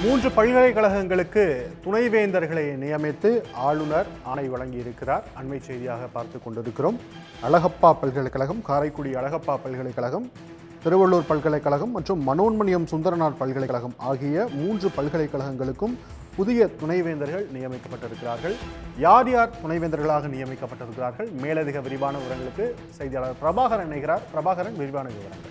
மூன்று பல்கலைக்கழகங்களுக்கு துணைவேந்தர்களை நியமித்து ஆளுநர் ஆணை வழங்கியிருக்கிறார் அண்மை செய்தியாக பார்த்து கொண்டிருக்கிறோம் அழகப்பா பல்கலைக்கழகம் காரைக்குடி அழகப்பா பல்கலைக்கழகம் திருவள்ளூர் பல்கலைக்கழகம் மற்றும் மனோன்மணியம் சுந்தரனார் பல்கலைக்கழகம் ஆகிய மூன்று பல்கலைக்கழகங்களுக்கும் புதிய துணைவேந்தர்கள் நியமிக்கப்பட்டிருக்கிறார்கள் யார் யார் துணைவேந்தர்களாக நியமிக்கப்பட்டிருக்கிறார்கள் மேலதிக விரிவான விவரங்களுக்கு செய்தியாளர் பிரபாகரன் இணைகிறார் பிரபாகரன் விரிவான விவரங்கள்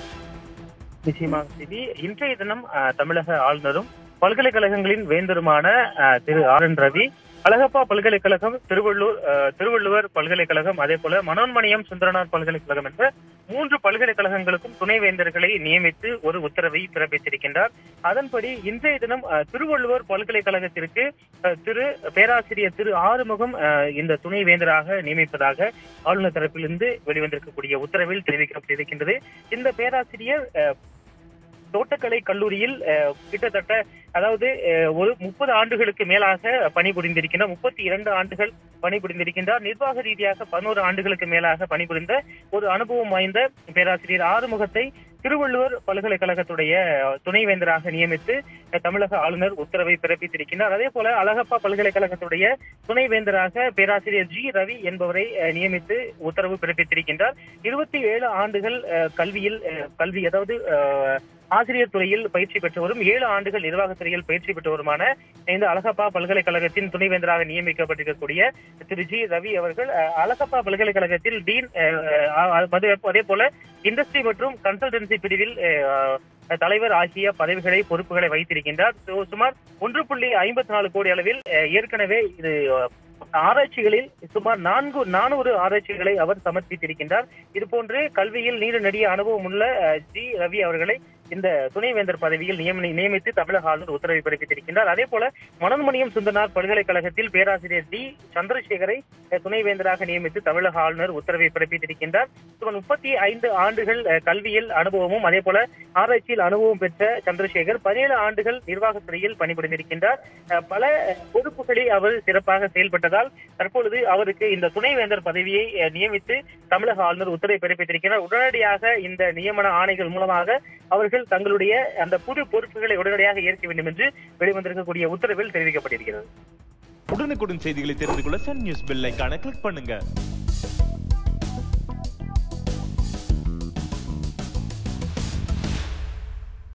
நிச்சயமாக சிபி இன்றைய தினம் அஹ், தமிழக ஆளுநரும் பல்கலைக்கழகங்களின் வேந்தருமான அஹ், திரு ஆர் என் ரவி அழகப்பா பல்கலைக்கழகம் திருவள்ளூர் அஹ், திருவள்ளுவர் பல்கலைக்கழகம் அதே போல மனோன்மணியம் சுந்தரனார் பல்கலைக்கழகம் என்ற மூன்று பல்கலைக்கழகங்களுக்கும் துணைவேந்தர்களை நியமித்து ஒரு உத்தரவை பிறப்பித்திருக்கின்றார் அதன்படி இன்றைய தினம் அஹ், திருவள்ளுவர் பல்கலைக்கழகத்திற்கு அஹ், திரு பேராசிரியர் திரு ஆறுமுகம் அஹ், இந்த துணைவேந்தராக நியமிப்பதாக ஆளுநர் தரப்பிலிருந்து வெளிவந்திருக்கக்கூடிய உத்தரவில் தெரிவிக்கப்பட்டிருக்கின்றது இந்த பேராசிரியர் அஹ், தோட்டக்கலை கல்லூரியில் அஹ், கிட்டத்தட்ட அதாவது அஹ், ஒரு முப்பது ஆண்டுகளுக்கு மேலாக பணிபுரிந்திருக்கின்றார் முப்பத்தி இரண்டு ஆண்டுகள் பணிபுரிந்திருக்கின்றார் நிர்வாக ரீதியாக பதினோரு ஆண்டுகளுக்கு மேலாக பணிபுரிந்த ஒரு அனுபவம் வாய்ந்த பேராசிரியர் ஆறுமுகத்தை திருவள்ளுவர் பல்கலைக்கழகத்துடைய அஹ், துணைவேந்தராக நியமித்து அஹ், தமிழக ஆளுநர் உத்தரவை பிறப்பித்திருக்கின்றார் அதே போல அழகப்பா பல்கலைக்கழகத்துடைய துணைவேந்தராக பேராசிரியர் ஜி ரவி என்பவரை அஹ், நியமித்து உத்தரவு பிறப்பித்திருக்கின்றார் இருபத்தி ஏழு ஆண்டுகள் அஹ், கல்வியில் அஹ், கல்வி அதாவது அஹ், ஆசிரியர் துறையில் பயிற்சி பெற்றவரும் ஏழு ஆண்டுகள் நிர்வாகத்துறையில் பயிற்சி பெற்றவருமான இந்த அழகப்பா பல்கலைக்கழகத்தின் துணைவேந்தராக நியமிக்கப்பட்டிருக்கக்கூடிய திரு ஜி ரவி அவர்கள் அஹ், அழகப்பா பல்கலைக்கழகத்தில் டீன் அஹ், அஹ், அதே- அதே போல இண்டஸ்ட்ரி மற்றும் கன்சல்டன்சி பிரிவில் அஹ், தலைவர் ஆகிய பதவிகளை பொறுப்புகளை வைத்திருக்கின்றார் சு- சுமார் ஒன்று புள்ளி ஐம்பத்தி நாலு கோடி அளவில் அஹ், ஏற்கனவே இது அஹ், ஆராய்ச்சிகளில் சுமார் நான்கு நானூறு ஆராய்ச்சிகளை அவர் சமர்ப்பித்திருக்கின்றார் இது போன்று கல்வியில் நீண்ட நெடிய அனுபவம் உள்ள அஹ், ஜி ரவி அவர்களை இந்த துணைவேந்தர் பதவியில் நியமனி நியமித்து தமிழக ஆளுநர் உத்தரவை பிறப்பித்திருக்கின்றார் அதே போல மனோன்மணியம் சுந்தரனார் பல்கலைக்கழகத்தில் பேராசிரியர் டி சந்திரசேகரை அஹ், துணைவேந்தராக நியமித்து தமிழக ஆளுநர் உத்தரவை பிறப்பித்திருக்கின்றார் சுமார் முப்பத்தி ஐந்து ஆண்டுகள் அஹ், கல்வியில் அனுபவமும் அதே போல ஆராய்ச்சியில் அனுபவம் பெற்ற சந்திரசேகர் பதினேழு ஆண்டுகள் நிர்வாகத்துறையில் பணிபுரிந்திருக்கின்றார் அஹ், பல அஹ், பொறுப்புகளில் அவர் சிறப்பாக செயல்பட்டதால் தற்பொழுது அவருக்கு இந்த துணைவேந்தர் பதவியை அஹ், நியமித்து தமிழக ஆளுநர் உத்தரவை பிறப்பித்திருக்கிறார் உடனடியாக இந்த நியமன ஆணைகள் மூலமாக அவர்கள் தங்களுடைய அந்த புது பொறுப்புகளை உடனடியாக ஏற்க வேண்டும் என்று வெளிவந்திருக்கக்கூடிய உத்தரவில் தெரிவிக்கப்பட்டிருக்கிறது உடனுக்குடன் செய்திகளை தெரிந்து கொள்ள சன் நியூஸ் பெல் ஐகானை கிளிக் பண்ணுங்க